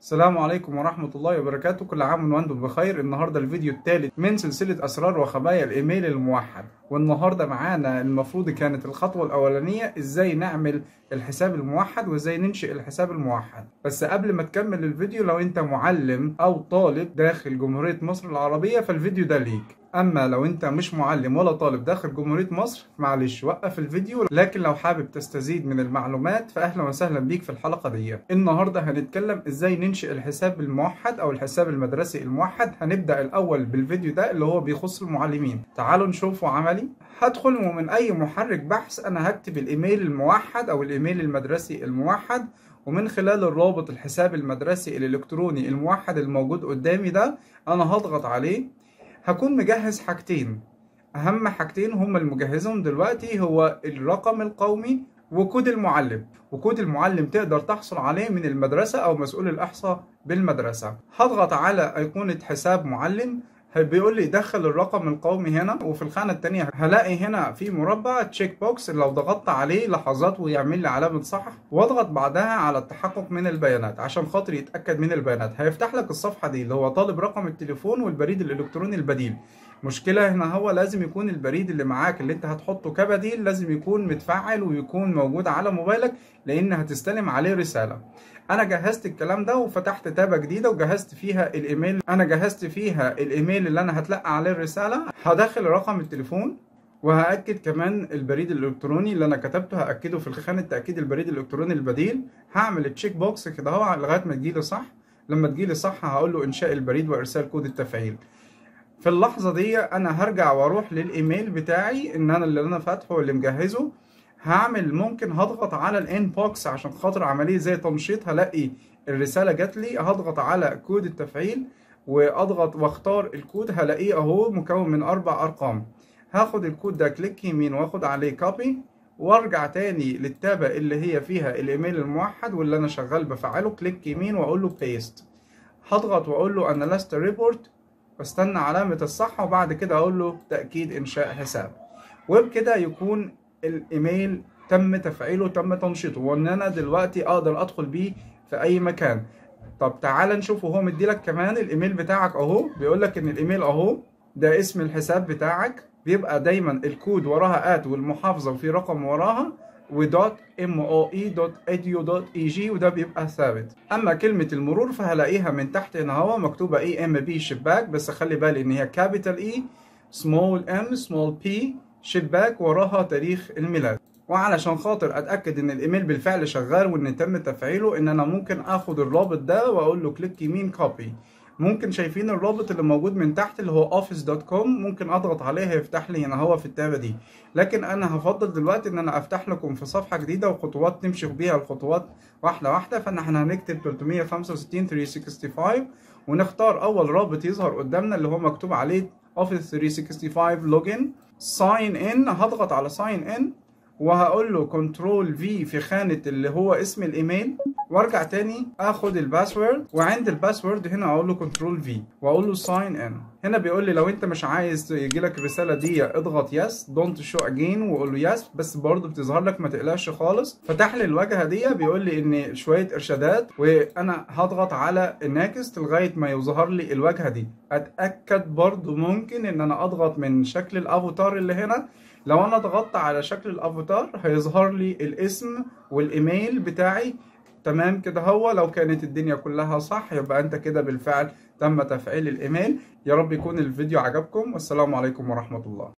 السلام عليكم ورحمة الله وبركاته كل عام وانتم بخير النهاردة الفيديو الثالث من سلسلة أسرار وخبايا الإيميل الموحد والنهاردة معانا المفروض كانت الخطوة الأولانية إزاي نعمل الحساب الموحد وإزاي ننشئ الحساب الموحد بس قبل ما تكمل الفيديو لو أنت معلم أو طالب داخل جمهورية مصر العربية فالفيديو ده ليك اما لو انت مش معلم ولا طالب داخل جمهوريه مصر معلش وقف الفيديو لكن لو حابب تستزيد من المعلومات فاهلا وسهلا بيك في الحلقه دي النهارده هنتكلم ازاي ننشئ الحساب الموحد او الحساب المدرسي الموحد هنبدا الاول بالفيديو ده اللي هو بيخص المعلمين تعالوا نشوفه عملي هدخل ومن اي محرك بحث انا هكتب الايميل الموحد او الايميل المدرسي الموحد ومن خلال الرابط الحساب المدرسي الالكتروني الموحد الموجود قدامي ده انا هضغط عليه هكون مجهز حاجتين اهم حاجتين هم المجهزهم دلوقتي هو الرقم القومي وكود المعلم وكود المعلم تقدر تحصل عليه من المدرسة او مسؤول الاحصاء بالمدرسة هضغط على ايقونة حساب معلم بيقول لي دخل الرقم القومي هنا وفي الخانة التانية هلاقي هنا في مربع تشيك بوكس لو ضغطت عليه لحظات ويعمل لي علامة صح واضغط بعدها على التحقق من البيانات عشان خاطر يتأكد من البيانات هيفتح لك الصفحة دي اللي هو طالب رقم التليفون والبريد الإلكتروني البديل مشكلة هنا هو لازم يكون البريد اللي معاك اللي انت هتحطه كبديل لازم يكون متفعل ويكون موجود على موبايلك لان هتستلم عليه رسالة انا جهزت الكلام ده وفتحت تابة جديدة وجهزت فيها الايميل انا جهزت فيها الايميل اللي انا هتلقى عليه الرسالة هدخل رقم التليفون وهأكد كمان البريد الإلكتروني اللي أنا كتبته هأكده في خانة تأكيد البريد الإلكتروني البديل هعمل التشيك بوكس كده اهو لغاية ما تجيلي صح لما تجيلي صح هقول له إنشاء البريد وإرسال كود التفعيل في اللحظة دي أنا هرجع وأروح للإيميل بتاعي إن أنا اللي أنا فاتحه واللي مجهزه هعمل ممكن هضغط على الان بوكس عشان خاطر عملية زي تنشيط هلاقي الرسالة جات لي هضغط على كود التفعيل واضغط واختار الكود هلاقيه اهو مكون من اربع ارقام هاخد الكود ده كليك يمين واخد عليه كوبي وارجع تاني للتابة اللي هي فيها الايميل الموحد واللي انا شغال بفعله كليك يمين واقول له بيست هضغط واقول له انا لست ريبورت واستنى علامة الصح وبعد كده اقول له تأكيد انشاء حساب وبكده يكون الايميل تم تفعيله تم تنشيطه وان انا دلوقتي اقدر ادخل بيه في اي مكان طب تعال نشوف وهو مديلك كمان الايميل بتاعك اهو بيقول لك ان الايميل اهو ده اسم الحساب بتاعك بيبقى دايما الكود وراها ات والمحافظه وفي رقم وراها ودوت ام او اي دوت اديو دوت اي جي وده بيبقى ثابت اما كلمه المرور فهلاقيها من تحت هنا اهو مكتوبه اي ام بي شباك بس خلي بالي ان هي كابيتال اي سمول ام سمول بي شباك وراها تاريخ الميلاد وعلشان خاطر اتاكد ان الايميل بالفعل شغال وان تم تفعيله ان انا ممكن اخد الرابط ده واقول له كليك يمين كوبي ممكن شايفين الرابط اللي موجود من تحت اللي هو office.com ممكن اضغط عليه هيفتح لي هنا هو في التابه دي لكن انا هفضل دلوقتي ان انا افتح لكم في صفحه جديده وخطوات نمشي بيها الخطوات واحده واحده فاحنا هنكتب 365 365 ونختار اول رابط يظهر قدامنا اللي هو مكتوب عليه office 365 لوجن ساين ان هضغط على ساين ان وهقول له كنترول في في خانة اللي هو اسم الايميل وارجع تاني اخد الباسورد وعند الباسورد هنا اقول له كنترول في واقول له ساين ان هنا بيقول لي لو انت مش عايز يجي لك الرسالة دي اضغط يس دونت شو اجين واقول له يس بس برضه بتظهر لك ما تقلقش خالص فتح لي الواجهة دي بيقول لي ان شوية ارشادات وانا هضغط على النكست لغاية ما يظهر لي الواجهة دي اتاكد برضه ممكن ان انا اضغط من شكل الافاتار اللي هنا لو انا ضغطت على شكل الافاتار هيظهر لي الاسم والايميل بتاعي تمام كده هو لو كانت الدنيا كلها صح يبقى انت كده بالفعل تم تفعيل الايميل يا رب يكون الفيديو عجبكم والسلام عليكم ورحمة الله